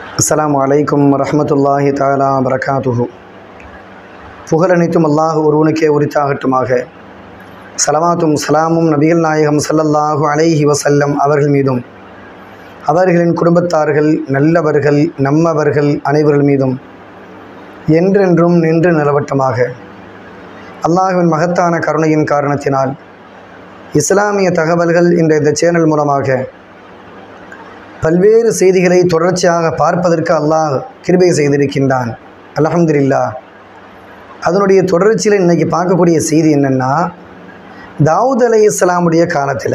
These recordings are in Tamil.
அஸ்ஸலாமு அலைக்கும் வரஹ்மத்துல்லாஹி தஆலா வரகாத்துஹு புகழனைத்தும் அல்லாஹ் ஒருவனுக்கே உரித்தாகட்டுமாக சலவாத்தும் சலாமும் நபிகள் நாயகம் ஸல்லல்லாஹு அலைஹி வஸல்லம் அவர்கள் மீதும் அவர்களின் குடும்பத்தார்கள் நல்லவர்கள் நம்மவர்கள் அனைவர்கள் மீதும் என்றென்றும் நின்று நிலவட்டமாக அல்லாஹ்வின் மகத்தான கருணையின் காரணத்தினால் இஸ்லாமிய தகவல்கள் என்ற இந்த சேனல் மூலமாக பல்வேறு செய்திகளை தொடர்ச்சியாக பார்ப்பதற்கு அல்லாஹ் கிருபை செய்திருக்கின்றான் அல்ஹம்துலில்லா அதனுடைய தொடர்ச்சியில் இன்றைக்கி பார்க்கக்கூடிய செய்தி என்னென்னா தாவூத் அலை இஸ்லாமுடைய காலத்தில்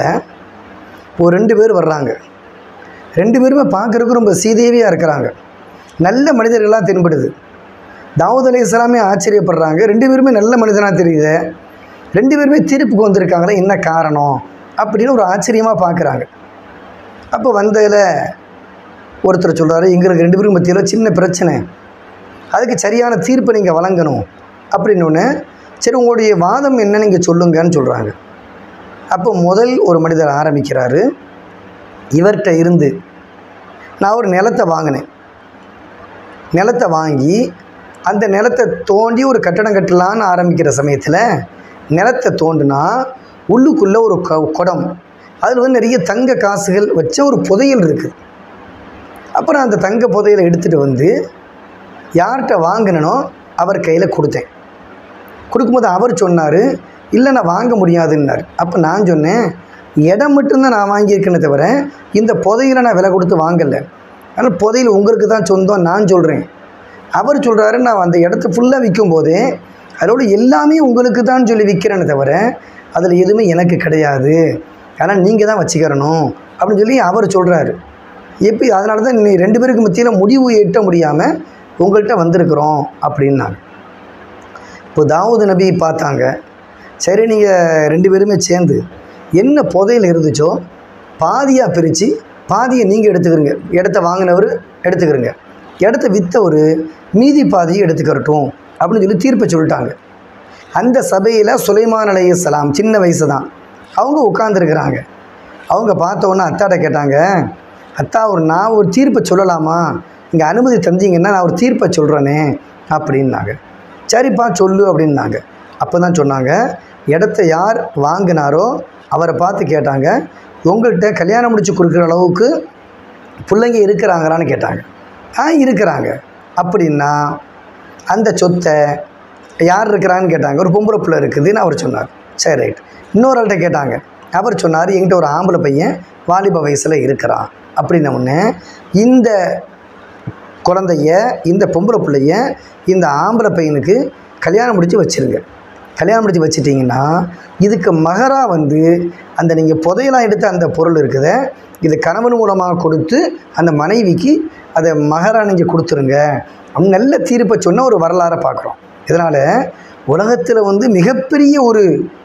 ஒரு ரெண்டு பேர் வர்றாங்க ரெண்டு பேருமே பார்க்குறதுக்கு ரொம்ப சீதேவியாக இருக்கிறாங்க நல்ல மனிதர்களாக தென்படுது தாவூத் அலை இஸ்லாமே ஆச்சரியப்படுறாங்க ரெண்டு பேருமே நல்ல மனிதனாக தெரியுது ரெண்டு பேருமே தீர்ப்புக்கு வந்திருக்காங்களே என்ன காரணம் அப்படின்னு ஒரு ஆச்சரியமாக பார்க்குறாங்க அப்போ வந்ததில் ஒருத்தர் சொல்கிறாரு எங்களுக்கு ரெண்டு பேரும் மத்தியில் சின்ன பிரச்சனை அதுக்கு சரியான தீர்ப்பை நீங்கள் வழங்கணும் அப்படின்னோடனே சரி உங்களுடைய வாதம் என்ன நீங்கள் சொல்லுங்கன்னு சொல்கிறாங்க அப்போ முதல் ஒரு மனிதர் ஆரம்பிக்கிறாரு இவர்கிட்ட இருந்து நான் ஒரு நிலத்தை வாங்கினேன் நிலத்தை வாங்கி அந்த நிலத்தை தோண்டி ஒரு கட்டடம் கட்டலான்னு ஆரம்பிக்கிற சமயத்தில் நிலத்தை தோண்டுனா உள்ளுக்குள்ளே ஒரு க குடம் அதில் வந்து நிறைய தங்க காசுகள் வச்ச ஒரு புதையல் இருக்குது அப்புறம் அந்த தங்க புதையலை எடுத்துகிட்டு வந்து யார்கிட்ட வாங்கினனோ அவர் கையில் கொடுத்தேன் கொடுக்கும்போது அவர் சொன்னார் இல்லை நான் வாங்க முடியாதுன்னார் அப்போ நான் சொன்னேன் இடம் மட்டும்தான் நான் வாங்கியிருக்கேனே தவிர இந்த புதையில நான் விலை கொடுத்து வாங்கலை ஆனால் புதையல் உங்களுக்கு தான் சொந்தம் நான் சொல்கிறேன் அவர் சொல்கிறாரு நான் அந்த இடத்த ஃபுல்லாக விற்கும்போதே அதோட எல்லாமே உங்களுக்கு தான் சொல்லி விற்கிறேனே தவிர அதில் எதுவுமே எனக்கு கிடையாது ஆனால் நீங்கள் தான் வச்சுக்கிறணும் அப்படின்னு சொல்லி அவர் சொல்கிறாரு எப்படி அதனால தான் நீ ரெண்டு பேருக்கு மத்தியில் முடிவு எட்ட முடியாமல் உங்கள்கிட்ட வந்திருக்கிறோம் அப்படின்னாங்க இப்போ தாவூது நபி பார்த்தாங்க சரி நீங்கள் ரெண்டு பேருமே சேர்ந்து என்ன புதையல் இருந்துச்சோ பாதியாக பிரித்து பாதியை நீங்கள் எடுத்துக்கிறீங்க இடத்த வாங்கினவர் எடுத்துக்கிறீங்க இடத்த விற்றவர் மீதி பாதியை எடுத்துக்கிறட்டும் அப்படின்னு சொல்லி தீர்ப்பை சொல்லிட்டாங்க அந்த சபையில் சுலைமான் அலையலாம் சின்ன வயசு தான் அவங்க உட்காந்துருக்குறாங்க அவங்க பார்த்த உடனே அத்தாட்ட கேட்டாங்க அத்தா ஒரு நான் ஒரு தீர்ப்பை சொல்லலாமா இங்கே அனுமதி தந்தீங்கன்னா நான் ஒரு தீர்ப்பை சொல்கிறேனே அப்படின்னாங்க சரிப்பா சொல்லு அப்படின்னாங்க அப்போ தான் சொன்னாங்க இடத்த யார் வாங்கினாரோ அவரை பார்த்து கேட்டாங்க உங்கள்கிட்ட கல்யாணம் முடிச்சு கொடுக்குற அளவுக்கு பிள்ளைங்க இருக்கிறாங்களான்னு கேட்டாங்க ஆ இருக்கிறாங்க அப்படின்னா அந்த சொத்தை யார் இருக்கிறான்னு கேட்டாங்க ஒரு பொம்பளை பிள்ளை இருக்குதுன்னு அவர் சொன்னார் சரி ரைட் இன்னொரு ஆள்கிட்ட கேட்டாங்க அவர் சொன்னார் என்கிட்ட ஒரு ஆம்பளை பையன் வாலிப வயசில் இருக்கிறான் அப்படின்ன உடனே இந்த குழந்தைய இந்த பொம்பளை பிள்ளைய இந்த ஆம்பளை பையனுக்கு கல்யாணம் முடித்து வச்சுருங்க கல்யாணம் முடித்து வச்சிட்டிங்கன்னா இதுக்கு மகராக வந்து அந்த நீங்கள் புதையலாம் எடுத்த அந்த பொருள் இருக்குத இது கணவன் மூலமாக கொடுத்து அந்த மனைவிக்கு அதை மகராக நீங்கள் கொடுத்துருங்க அப்படின்னு நல்ல தீர்ப்பை சொன்ன ஒரு வரலாறை பார்க்குறோம் இதனால் உலகத்தில் வந்து மிகப்பெரிய ஒரு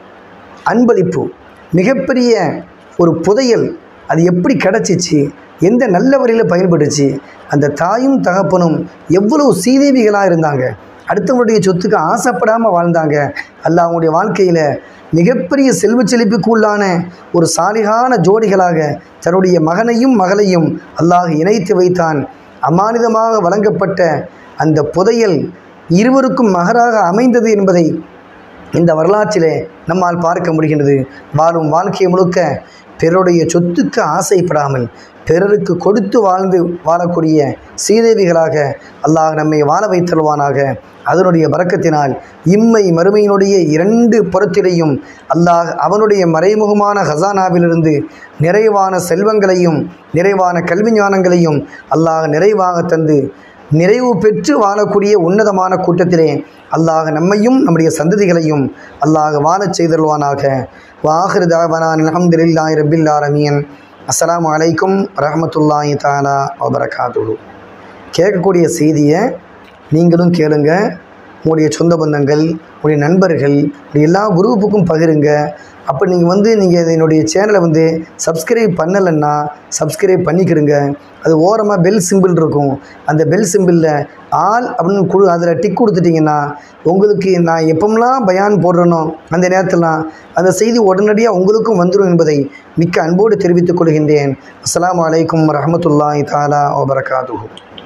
அன்பளிப்பு மிகப்பெரிய ஒரு புதையல் அது எப்படி கிடச்சிச்சு எந்த நல்ல வழியில் பயன்படுச்சு அந்த தாயும் தகப்பனும் எவ்வளவு சீதேவிகளாக இருந்தாங்க அடுத்தவங்களுடைய சொத்துக்கு ஆசைப்படாமல் வாழ்ந்தாங்க அல்ல அவங்களுடைய வாழ்க்கையில் மிகப்பெரிய செல்வ செழிப்புக்குள்ளான ஒரு சாலிகான ஜோடிகளாக தன்னுடைய மகனையும் மகளையும் அல்லாஹ் இணைத்து வைத்தான் அமானிதமாக வழங்கப்பட்ட அந்த புதையல் இருவருக்கும் மகராக அமைந்தது என்பதை இந்த வரலாற்றிலே நம்மால் பார்க்க முடிகின்றது வாழும் வாழ்க்கை முழுக்க பிறருடைய சொத்துக்கு ஆசைப்படாமல் பிறருக்கு கொடுத்து வாழ்ந்து வாழக்கூடிய சீதேவிகளாக அல்லாஹ் நம்மை வாழ வைத்தருவானாக அதனுடைய வரக்கத்தினால் இம்மை மறுமையினுடைய இரண்டு புறத்திலையும் அல்லாஹ் அவனுடைய மறைமுகமான ஹசானாவிலிருந்து நிறைவான செல்வங்களையும் நிறைவான கல்வி ஞானங்களையும் அல்லாஹ் நிறைவாக தந்து நிறைவு பெற்று வாழக்கூடிய உன்னதமான கூட்டத்திலே அல்லாஹ் நம்மையும் நம்முடைய சந்ததிகளையும் அல்லாஹ் வாழச் செய்தருவானாக வாஹிர் தாவனான் அலமதுல்லாஹி ரபில் ஆலமீன் அஸ்ஸலாமு அலைக்கும் ரஹமத்துல்லாஹி தாலா வபரகாத்துஹு கேட்கக்கூடிய செய்தியை நீங்களும் கேளுங்க உங்களுடைய சொந்த பந்தங்கள் உங்களுடைய நண்பர்கள் உங்களுடைய எல்லா குரூப்புக்கும் பகிருங்க அப்போ நீங்கள் வந்து நீங்கள் என்னுடைய சேனலை வந்து சப்ஸ்கிரைப் பண்ணலைன்னா சப்ஸ்கிரைப் பண்ணிக்கிடுங்க அது ஓரமாக பெல் சிம்பிள் இருக்கும் அந்த பெல் சிம்பிளில் ஆல் அப்படின்னு குழு அதில் டிக் கொடுத்துட்டிங்கன்னா உங்களுக்கு நான் எப்போம்லாம் பயான் போடுறேனோ அந்த நேரத்திலாம் அந்த செய்தி உடனடியாக உங்களுக்கும் வந்துடும் என்பதை மிக்க அன்போடு தெரிவித்துக் கொள்கின்றேன் அஸ்ஸலாமு அலைக்கும் ரஹமத்துல்லாஹி தாலா வபரகாத்துஹு